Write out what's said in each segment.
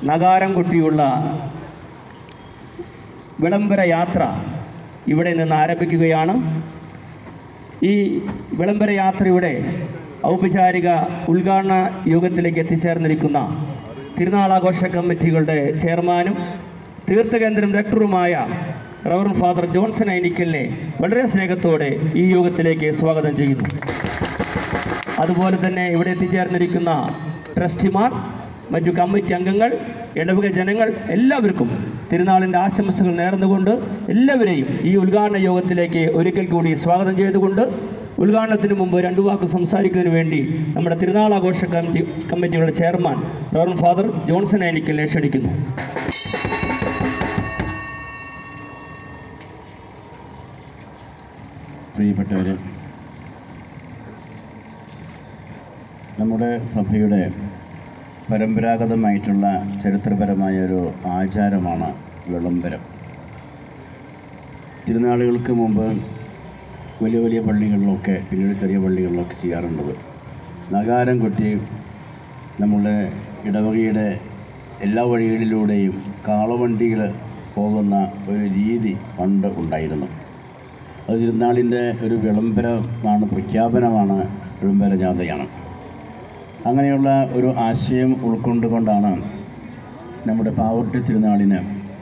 നഗാരം കൊട്ടിയുള്ള വിളംബര യാത്ര ഇവിടെ നിന്ന് ആരംഭിക്കുകയാണ് ഈ വിളംബര യാത്രയുടെ ഔപചാരിക ഉദ്ഘാടന യോഗത്തിലേക്ക് എത്തിച്ചേർന്നിരിക്കുന്ന തിരുനാളാഘോഷ കമ്മിറ്റികളുടെ ചെയർമാനും തീർത്ഥകേന്ദ്രം റെക്ടറുമായ റവറൻ ഫാദർ ജോൺസൺ ഐനിക്കലിനെ വളരെ സ്നേഹത്തോടെ ഈ യോഗത്തിലേക്ക് സ്വാഗതം ചെയ്യുന്നു അതുപോലെ തന്നെ ഇവിടെ എത്തിച്ചേർന്നിരിക്കുന്ന ട്രസ്റ്റിമാർ മറ്റു കമ്മിറ്റി അംഗങ്ങൾ ഇടവക ജനങ്ങൾ എല്ലാവർക്കും തിരുനാളിൻ്റെ ആശംസകൾ നേർന്നുകൊണ്ട് എല്ലാവരെയും ഈ ഉദ്ഘാടന യോഗത്തിലേക്ക് ഒരിക്കൽ കൂടി സ്വാഗതം ചെയ്തുകൊണ്ട് ഉദ്ഘാടനത്തിന് മുമ്പ് രണ്ടു വാക്ക് സംസാരിക്കുന്നതിന് വേണ്ടി നമ്മുടെ തിരുനാളാഘോഷ കമ്മിറ്റി കമ്മിറ്റിയുടെ ചെയർമാൻ റവറൻ ഫാദർ ജോൺസൺ ആനിക്കലിനെ ക്ഷണിക്കുന്നു പ്രിയപ്പെട്ടവർ നമ്മുടെ സഭയുടെ പരമ്പരാഗതമായിട്ടുള്ള ചരിത്രപരമായ ഒരു ആചാരമാണ് വിളംബരം തിരുനാളുകൾക്ക് മുമ്പ് വലിയ വലിയ പള്ളികളിലൊക്കെ പിന്നീട് ചെറിയ പള്ളികളിലൊക്കെ ചെയ്യാറുള്ളത് നഗാരം കൊട്ടി നമ്മുടെ ഇടവകയുടെ എല്ലാ വഴികളിലൂടെയും കാളവണ്ടികൾ പോകുന്ന ഒരു രീതി പണ്ട് ഉണ്ടായിരുന്നു അത് തിരുനാളിൻ്റെ ഒരു വിളംബരമാണ് പ്രഖ്യാപനമാണ് വിളംബര ജാഥയാണ് അങ്ങനെയുള്ള ഒരു ആശയം ഉൾക്കൊണ്ടുകൊണ്ടാണ് നമ്മുടെ പാവട്ടി തിരുനാളിന്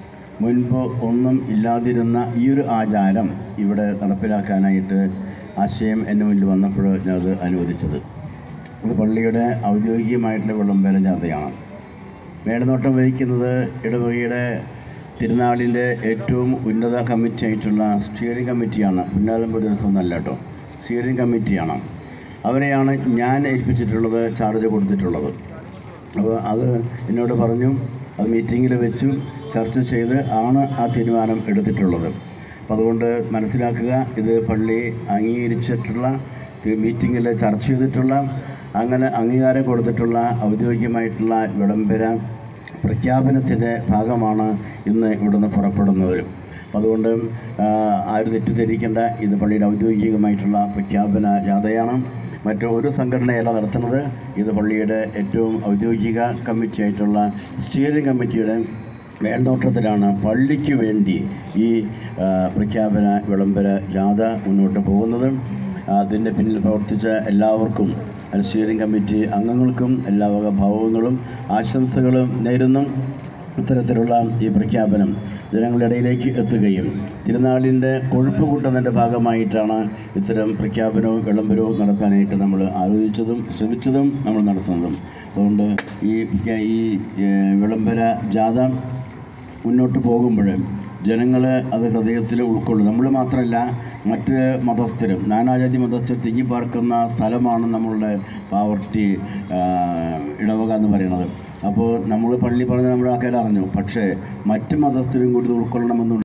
മുൻപ് ഒന്നും ഇല്ലാതിരുന്ന ഈ ഒരു ആചാരം ഇവിടെ നടപ്പിലാക്കാനായിട്ട് ആശയം എൻ്റെ മുന്നിൽ വന്നപ്പോൾ ഞാനത് അനുവദിച്ചത് അത് പള്ളിയുടെ ഔദ്യോഗികമായിട്ടുള്ള വിളംബര ജാഥയാണ് മേൽനോട്ടം വഹിക്കുന്നത് ഇടവകയുടെ തിരുനാളിൻ്റെ ഏറ്റവും ഉന്നത കമ്മിറ്റി ആയിട്ടുള്ള സ്റ്റിയറിംഗ് കമ്മിറ്റിയാണ് ഉന്നതം ദിവസമൊന്നല്ല കേട്ടോ സ്റ്റിയറിംഗ് കമ്മിറ്റിയാണ് അവരെയാണ് ഞാൻ ഏൽപ്പിച്ചിട്ടുള്ളത് ചാർജ് കൊടുത്തിട്ടുള്ളത് അപ്പോൾ അത് എന്നോട് പറഞ്ഞു അത് മീറ്റിങ്ങിൽ വെച്ചു ചർച്ച ചെയ്ത് ആണ് ആ തീരുമാനം എടുത്തിട്ടുള്ളത് അപ്പോൾ അതുകൊണ്ട് മനസ്സിലാക്കുക ഇത് പള്ളി അംഗീകരിച്ചിട്ടുള്ള മീറ്റിങ്ങിൽ ചർച്ച ചെയ്തിട്ടുള്ള അങ്ങനെ അംഗീകാരം കൊടുത്തിട്ടുള്ള ഔദ്യോഗികമായിട്ടുള്ള വിളംബര പ്രഖ്യാപനത്തിൻ്റെ ഭാഗമാണ് ഇന്ന് ഇവിടുന്ന് പുറപ്പെടുന്നത് അപ്പം അതുകൊണ്ട് ആ, ആരും തെറ്റിദ്ധരിക്കേണ്ട ഇത് പള്ളിയുടെ ഔദ്യോഗികമായിട്ടുള്ള പ്രഖ്യാപന ജാഥയാണ് മറ്റു ഒരു സംഘടനയല്ല നടത്തുന്നത് ഇത് പള്ളിയുടെ ഏറ്റവും ഔദ്യോഗിക കമ്മിറ്റി ആയിട്ടുള്ള സ്റ്റിയറിംഗ് കമ്മിറ്റിയുടെ മേൽനോട്ടത്തിലാണ് പള്ളിക്ക് വേണ്ടി ഈ ആ, പ്രഖ്യാപന വിളംബര ജാഥ മുന്നോട്ട് പോകുന്നത് അതിൻ്റെ പിന്നിൽ പ്രവർത്തിച്ച എല്ലാവർക്കും അത് സ്റ്റിയറിംഗ് കമ്മിറ്റി അംഗങ്ങൾക്കും എല്ലാ വക ഭാവങ്ങളും ആശംസകളും നേരുന്നു ഇത്തരത്തിലുള്ള ഈ പ്രഖ്യാപനം ജനങ്ങളുടെ ഇടയിലേക്ക് എത്തുകയും തിരുനാളിൻ്റെ കൊഴുപ്പ് കൂട്ടുന്നതിൻ്റെ ഭാഗമായിട്ടാണ് ഇത്തരം പ്രഖ്യാപനവും വിളംബരവും നടത്താനായിട്ട് നമ്മൾ ആലോചിച്ചതും ശ്രമിച്ചതും നമ്മൾ നടത്തുന്നതും അതുകൊണ്ട് ഈ ഈ ഏഹ്, വിളംബര ജാഥ മുന്നോട്ട് പോകുമ്പോൾ ജനങ്ങൾ അത് ഹൃദയത്തിൽ ഉൾക്കൊള്ളും നമ്മൾ മാത്രമല്ല മറ്റ് മതസ്ഥരും നാനാജാതി മതസ്ഥർ തിങ്ങിപ്പാർക്കുന്ന സ്ഥലമാണ് നമ്മളുടെ പാവർട്ടി ആ, ഇടവക എന്ന് പറയുന്നത് അപ്പോൾ നമ്മൾ പള്ളി പറഞ്ഞ നമ്മുടെ ആൾക്കാർ അറിഞ്ഞു പക്ഷേ മറ്റ് മതസ്ഥരും കൂടി ഇത് ഉൾക്കൊള്ളണമെന്നുണ്ട്